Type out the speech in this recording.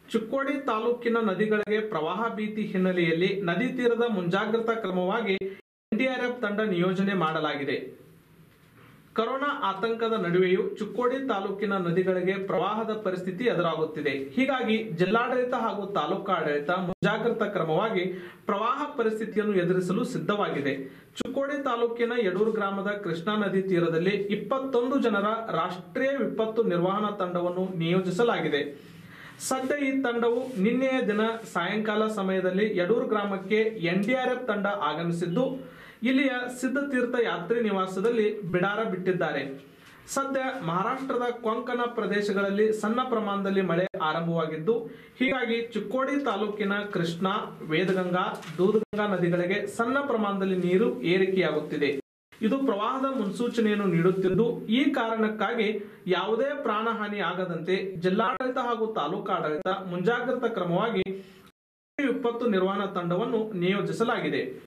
ಚಿಕ್ಕೋಡಿ ತಾಲೂಕಿನ ನದಿಗಳಿಗೆ ಪ್ರವಾಹ ಭೀತಿ ಹಿನ್ನೆಲೆಯಲ್ಲಿ ನದಿ ತೀರದ ಮುಂಜಾಗ್ರತಾ ಕ್ರಮವಾಗಿ ಎನ್ಡಿಆರ್ಎಫ್ ತಂಡ ನಿಯೋಜನೆ ಮಾಡಲಾಗಿದೆ ಕೊರೋನಾ ಆತಂಕದ ನಡುವೆಯೂ ಚಿಕ್ಕೋಡಿ ತಾಲೂಕಿನ ನದಿಗಳಿಗೆ ಪ್ರವಾಹದ ಪರಿಸ್ಥಿತಿ ಎದುರಾಗುತ್ತಿದೆ ಹೀಗಾಗಿ ಜಿಲ್ಲಾಡಳಿತ ಹಾಗೂ ತಾಲೂಕಾಡಳಿತ ಮುಂಜಾಗ್ರತಾ ಕ್ರಮವಾಗಿ ಪ್ರವಾಹ ಪರಿಸ್ಥಿತಿಯನ್ನು ಎದುರಿಸಲು ಸಿದ್ಧವಾಗಿದೆ ಚಿಕ್ಕೋಡಿ ತಾಲೂಕಿನ ಯಡೂರು ಗ್ರಾಮದ ಕೃಷ್ಣಾ ನದಿ ತೀರದಲ್ಲಿ ಇಪ್ಪತ್ತೊಂದು ಜನರ ರಾಷ್ಟ್ರೀಯ ವಿಪತ್ತು ನಿರ್ವಹಣಾ ತಂಡವನ್ನು ನಿಯೋಜಿಸಲಾಗಿದೆ ಸದ್ಯ ಈ ತಂಡವು ನಿನ್ನೆಯ ದಿನ ಸಾಯಂಕಾಲ ಸಮಯದಲ್ಲಿ ಯಡೂರು ಗ್ರಾಮಕ್ಕೆ ಎನ್ಡಿಆರ್ಎಫ್ ತಂಡ ಆಗಮಿಸಿದ್ದು ಇಲ್ಲಿಯ ಸಿದ್ಧತೀರ್ಥ ಯಾತ್ರಿ ನಿವಾಸದಲ್ಲಿ ಬಿಡಾರ ಬಿಟ್ಟಿದ್ದಾರೆ ಸದ್ಯ ಮಹಾರಾಷ್ಟ್ರದ ಕೊಂಕಣ ಪ್ರದೇಶಗಳಲ್ಲಿ ಸಣ್ಣ ಪ್ರಮಾಣದಲ್ಲಿ ಮಳೆ ಆರಂಭವಾಗಿದ್ದು ಹೀಗಾಗಿ ಚಿಕ್ಕೋಡಿ ತಾಲೂಕಿನ ಕೃಷ್ಣಾ ವೇದಗಂಗಾ ದೂದಗಂಗಾ ನದಿಗಳಿಗೆ ಸಣ್ಣ ಪ್ರಮಾಣದಲ್ಲಿ ನೀರು ಏರಿಕೆಯಾಗುತ್ತಿದೆ ಇದು ಪ್ರವಾಹದ ಮುನ್ಸೂಚನೆಯನ್ನು ನೀಡುತ್ತಿದ್ದು ಈ ಕಾರಣಕ್ಕಾಗಿ ಯಾವುದೇ ಪ್ರಾಣಹಾನಿ ಆಗದಂತೆ ಜಿಲ್ಲಾಡಳಿತ ಹಾಗೂ ತಾಲೂಕಾಡಳಿತ ಮುಂಜಾಗ್ರತಾ ಕ್ರಮವಾಗಿ ವಿಪತ್ತು ನಿರ್ವಹಣಾ ತಂಡವನ್ನು ನಿಯೋಜಿಸಲಾಗಿದೆ